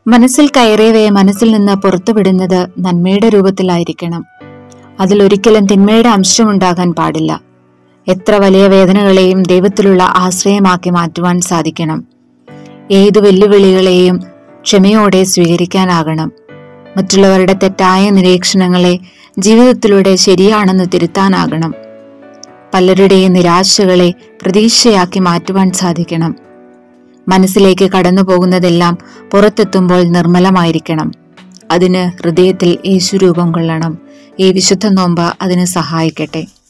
മനസ്സിൽ കയറിയവയെ മനസ്സിൽ നിന്ന് പുറത്തുവിടുന്നത് നന്മയുടെ രൂപത്തിലായിരിക്കണം അതിലൊരിക്കലും തിന്മയുടെ അംശമുണ്ടാകാൻ പാടില്ല എത്ര വലിയ വേദനകളെയും ദൈവത്തിലുള്ള ആശ്രയമാക്കി മാറ്റുവാൻ സാധിക്കണം ഏതു വെല്ലുവിളികളെയും ക്ഷമയോടെ സ്വീകരിക്കാനാകണം മറ്റുള്ളവരുടെ തെറ്റായ നിരീക്ഷണങ്ങളെ ജീവിതത്തിലൂടെ ശരിയാണെന്ന് തിരുത്താനാകണം പലരുടെയും നിരാശകളെ പ്രതീക്ഷയാക്കി മാറ്റുവാൻ സാധിക്കണം മനസ്സിലേക്ക് കടന്നു പോകുന്നതെല്ലാം പുറത്തെത്തുമ്പോൾ നിർമ്മലമായിരിക്കണം അതിന് ഹൃദയത്തിൽ യേശുരൂപം കൊള്ളണം ഈ വിശുദ്ധ നോമ്പ് അതിന് സഹായിക്കട്ടെ